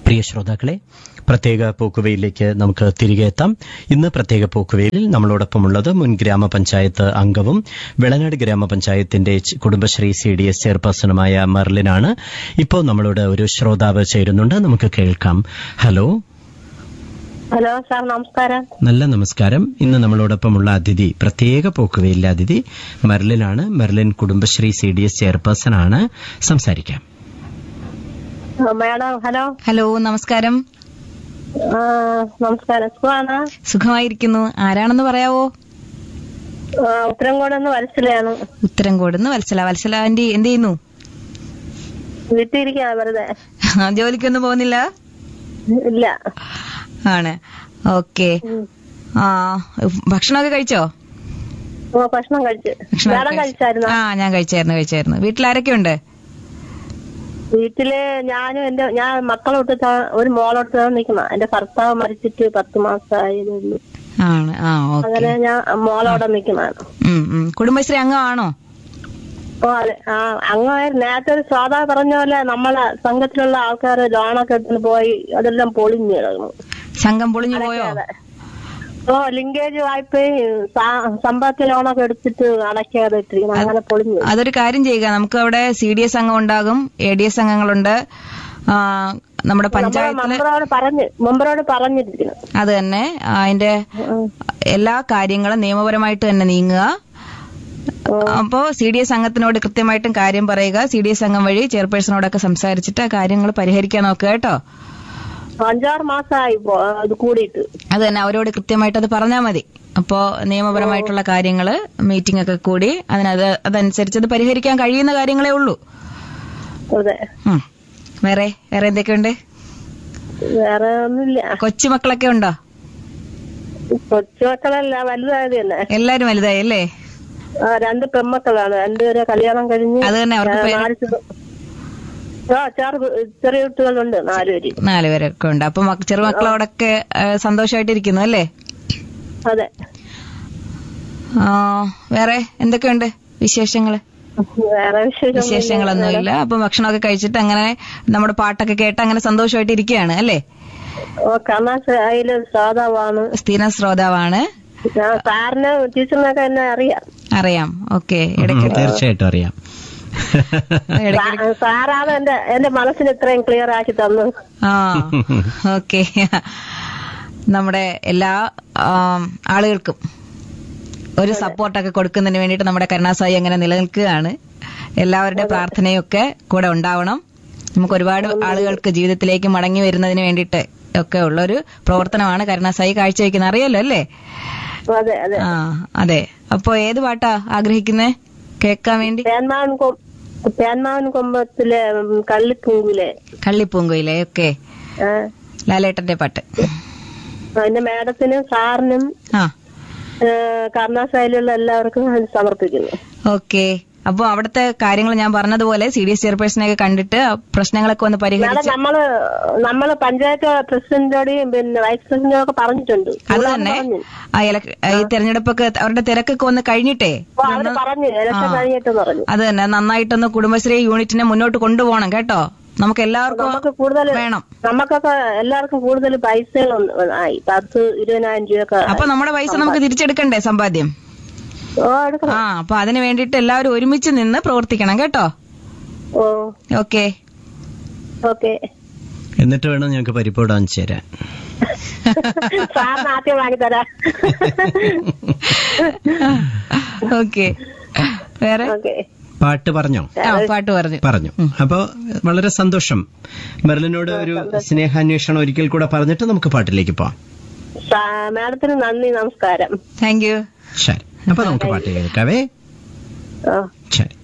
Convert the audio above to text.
പ്രിയ ശ്രോതാക്കളെ പ്രത്യേക പോക്കുവയിലേക്ക് നമുക്ക് തിരികെ എത്താം ഇന്ന് പ്രത്യേക പോക്കുവയിലിൽ നമ്മളോടൊപ്പമുള്ളത് മുൻ ഗ്രാമപഞ്ചായത്ത് അംഗവും വെളനാട് ഗ്രാമപഞ്ചായത്തിന്റെ ച് കുടുംബശ്രീ സി ഡി എസ് ചെയർപേഴ്സണുമായ മെർലിനാണ് ഇപ്പോൾ നമ്മളോട് ഒരു ശ്രോതാവ് ചേരുന്നുണ്ട് നമുക്ക് കേൾക്കാം ഹലോ ഹലോ സാർ നമസ്കാരം നല്ല നമസ്കാരം ഇന്ന് നമ്മളോടൊപ്പമുള്ള അതിഥി പ്രത്യേക പോക്കുവയിലെ അതിഥി മെർലിനാണ് Merlin Kudumbashree C D S chairperson ആണ് സംസാരിക്കാം ആ, മാഡം ഹലോ ഹലോ നമസ്കാരം ആ, നമസ്കാരം സുഖാണ് സുഖമായിരിക്കുന്നു ആരാണെന്ന് പറയാവോ ഉത്തരംകോട് നിന്ന് വത്സലയാണ് ഉത്തരംകോടുന്ന് വത്സല വത്സല ആന്റി എന്ത് ചെയ്യുന്നു വീട്ടിലിരിക്കാ വെറുതെ ജോലിക്കൊന്നും പോകുന്നില്ല ഇല്ല ആണ് ഓക്കെ ഉം. ആ ഭക്ഷണമൊക്കെ കഴിച്ചോ ഓ ഭക്ഷണം കഴിച്ച് ഭക്ഷണം മാഡം കഴിച്ചായിരുന്നു ആ ഞാൻ കഴിച്ചായിരുന്നു കഴിച്ചായിരുന്നു വീട്ടിൽ ആരൊക്കെ ഉണ്ട് വീട്ടില് ഞാനും എന്റെ ഞാൻ മക്കളോട്ട് ഒരു മോളോട്ട് നിൽക്കുന്ന എന്റെ ഭർത്താവ് മരിച്ചിട്ട് പത്ത് മാസമായതേ ഉള്ളൂ ആണ് ആ ഓക്കെ അങ്ങനെ ഞാൻ മോളോടെ നിൽക്കുന്നതാണ് കുടുംബശ്രീ അംഗമാണോ ഓ അതെ ആ അങ്ങനെ നേരത്തെ ഒരു ശ്രോതാവ് പറഞ്ഞ പോലെ നമ്മളെ സംഘത്തിലുള്ള ആൾക്കാർ ലോണൊക്കെ എടുത്തിട്ട് പോയി അതെല്ലാം പൊളിഞ്ഞു കിടക്കുന്നു സംഘം പൊളിഞ്ഞു പോയോ അതെ. ഓ ലിങ്കേജ് വായ്പയും സാ- സമ്പത്ത് ലോണൊക്കെ എടുത്തിട്ട് അടയ്ക്കാതെ ഇട്ടിരിക്കണം അങ്ങനെ പൊളിഞ്ഞു അതൊരു കാര്യം ചെയ്യുക നമുക്ക് അവിടെ സി ഡി എസ് അംഗം ഉണ്ടാകും എ ഡി എസ് അംഗങ്ങളുണ്ട് ആ, നമ്മുടെ നമ്മളെ പഞ്ചായത്തില് മെമ്പറോട് പറഞ്ഞ് മെമ്പറോട് പറഞ്ഞിരിക്കുന്നു അത് തന്നെ അതിന്റെ ഉം. എല്ലാ കാര്യങ്ങളും നിയമപരമായിട്ട് തന്നെ നീങ്ങുക അപ്പോ സി ഡി എസ് അംഗത്തിനോട് കൃത്യമായിട്ടും കാര്യം പറയുക സി ഡി എസ് അംഗം വഴി ചെയർപേഴ്സണോടൊക്കെ സംസാരിച്ചിട്ട് ആ കാര്യങ്ങൾ പരിഹരിക്കാൻ നോക്കുക കേട്ടോ അഞ്ചാറ് മാസമായി ഇപ്പോ ഇത് കൂടിയിട്ട് അത് തന്നെ അവരോട് കൃത്യമായിട്ട് അത് പറഞ്ഞാൽ മതി അപ്പോ നിയമപരമായിട്ടുള്ള കാര്യങ്ങള് മീറ്റിംഗ് ഒക്കെ കൂടി അതിനത് അതനുസരിച്ച് അത് പരിഹരിക്കാൻ കഴിയുന്ന കാര്യങ്ങളേ ഉള്ളൂ അതെ ഉം. വേറെ വേറെ എന്തൊക്കെയുണ്ട് വേറെ ഒന്നുമില്ല കൊച്ചുമക്കളൊക്കെ ഉണ്ടോ കൊച്ചുമക്കളല്ല വലുതായത് തന്നെ എല്ലാരും വലുതായി അല്ലേ ആ, രണ്ട് പെൺമക്കളാണ് രണ്ടുപേരെ കല്യാണം കഴിഞ്ഞ് അത് തന്നെ അവർക്ക് ആ, പേര്- നാല് ചെറു- ആ ചെറു ചെറിയ കുട്ടികളുണ്ട് നാലുപേര് നാല് പേരൊക്കെ ഉണ്ട് അപ്പൊ മക്ക- ചെറുമക്കളോടൊക്കെ ആ, സന്തോഷമായിട്ടിരിക്കുന്നു അല്ലേ അതെ ആ, വേറെ എന്തൊക്കെയുണ്ട് വിശേഷങ്ങള് വേറെ വിശേഷം വിശേഷങ്ങളൊന്നുമില്ല അപ്പൊ ഭക്ഷണമൊക്കെ കഴിച്ചിട്ട് അങ്ങനെ നമ്മുടെ പാട്ടൊക്കെ കേട്ട് അങ്ങനെ സന്തോഷമായിട്ട് ഇരിക്കുകയാണ് അല്ലേ ഓ കർണാശയില് ശ്രോതാവാണ് സ്ഥിരം ശ്രോതാവാണ് ഞാൻ സാറിന് ടീച്ചറിനൊക്കെ എന്നെ അറിയാം അറിയാം ഓക്കെ ഇടയ്ക്ക് ഉം, തീർച്ചയായിട്ടും അറിയാം ഇടയ്ക്ക് സാ- സാറാണ് എന്റെ എന്റെ മനസ്സിന് ഇത്രയും ക്ലിയർ ആക്കി തന്നത് ആ ഓക്കെ നമ്മുടെ എല്ലാ ആം, ആളുകൾക്കും ഒരു സപ്പോർട്ടൊക്കെ കൊടുക്കുന്നതിന് വേണ്ടിയിട്ട് നമ്മുടെ കരുണാസായി അങ്ങനെ നിലനിൽക്കുകയാണ് എല്ലാവരുടെ പ്രാർത്ഥനയൊക്കെ കൂടെ ഉണ്ടാവണം നമുക്ക് ഒരുപാട് ആളുകൾക്ക് ജീവിതത്തിലേക്ക് മടങ്ങി വരുന്നതിന് വേണ്ടിയിട്ട് ഒക്കെ ഉള്ള ഒരു പ്രവർത്തനമാണ് കരുണാസായി കാഴ്ചവെക്കുന്നത് അറിയാലോ അല്ലേ അതെ അതെ ആ അതെ അപ്പൊ ഏത് പാട്ടാ ആഗ്രഹിക്കുന്നേ കേൾക്കാൻ വേണ്ടി തേന്മാവൻ കൊ തേന്മാവൻ കൊമ്പത്തിലെ ഉം, കള്ളിപ്പൂവിലെ കള്ളിപ്പൂങ്കുയിലെ ഒക്കെ ആ, ലാലേട്ടന്റെ പാട്ട് അതിന്റെ മാഡത്തിനും സാറിനും ആ കർണാശയിലുള്ള എല്ലാവർക്കും അത് സമർപ്പിക്കുന്നു ഓക്കെ അപ്പൊ അവിടുത്തെ കാര്യങ്ങൾ ഞാൻ പറഞ്ഞതുപോലെ സി ഡി എസ് ചെയർപേഴ്സണെ ഒക്കെ കണ്ടിട്ട് ആ പ്രശ്നങ്ങളൊക്കെ ഒന്ന് മാഡം പരിഹരിച്ച് നമ്മള് നമ്മള് പഞ്ചായത്ത് പ്രസിഡന്റോടെയും പിന്നെ വൈസ് പ്രസിഡന്റോടും ഒക്കെ പറഞ്ഞിട്ടുണ്ട് അത് തന്നെ ആ ഇലക്ട് ഈ തെരഞ്ഞെടുപ്പൊക്കെ അവരുടെ തിരക്കൊക്കെ ഒന്ന് കഴിഞ്ഞിട്ടേ അപ്പൊ അവര് പറഞ്ഞു ഇലക്ഷൻ കഴിഞ്ഞിട്ടെന്ന് പറഞ്ഞു അത് തന്നെ നന്നായിട്ടൊന്ന് കുടുംബശ്രീ യൂണിറ്റിനെ മുന്നോട്ട് കൊണ്ടുപോകണം കേട്ടോ നമുക്ക് എല്ലാവർക്കും നമുക്ക് കൂടുതൽ വേണം നമുക്കൊക്കെ എല്ലാവർക്കും കൂടുതൽ പൈസകൾ ആയി പത്ത് ഇരുപതിനായിരം രൂപയൊക്കെ അപ്പൊ നമ്മുടെ പൈസ നമുക്ക് തിരിച്ചെടുക്കണ്ടേ സമ്പാദ്യം ഓ എടുക്കണം ആ അപ്പൊ അതിന് വേണ്ടിയിട്ട് എല്ലാവരും ഒരുമിച്ച് നിന്ന് പ്രവർത്തിക്കണം കേട്ടോ ഓ ഓക്കെ ഓക്കെ എന്നിട്ട് വേണം ഞങ്ങൾക്ക് പരിപ്പോട് വാങ്ങിച്ചു തരാൻ സാറിന് ആദ്യം വാങ്ങിത്തരാം ഓക്കെ വേറെ ഓക്കെ പാട്ട് പറഞ്ഞോ ആ പാട്ട് പറഞ്ഞു പറഞ്ഞു അപ്പോ വളരെ സന്തോഷം മെർലിനോട് ഒരു സ്നേഹാന്വേഷണം ഒരിക്കൽ കൂടെ പറഞ്ഞിട്ട് നമുക്ക് പാട്ടിലേക്ക് പോവാം മാഡത്തിന് നന്ദി നമസ്കാരം താങ്ക് യു ശരി അപ്പൊ നമുക്ക് പാട്ട് കേൾക്കാവേ ഓ ശരി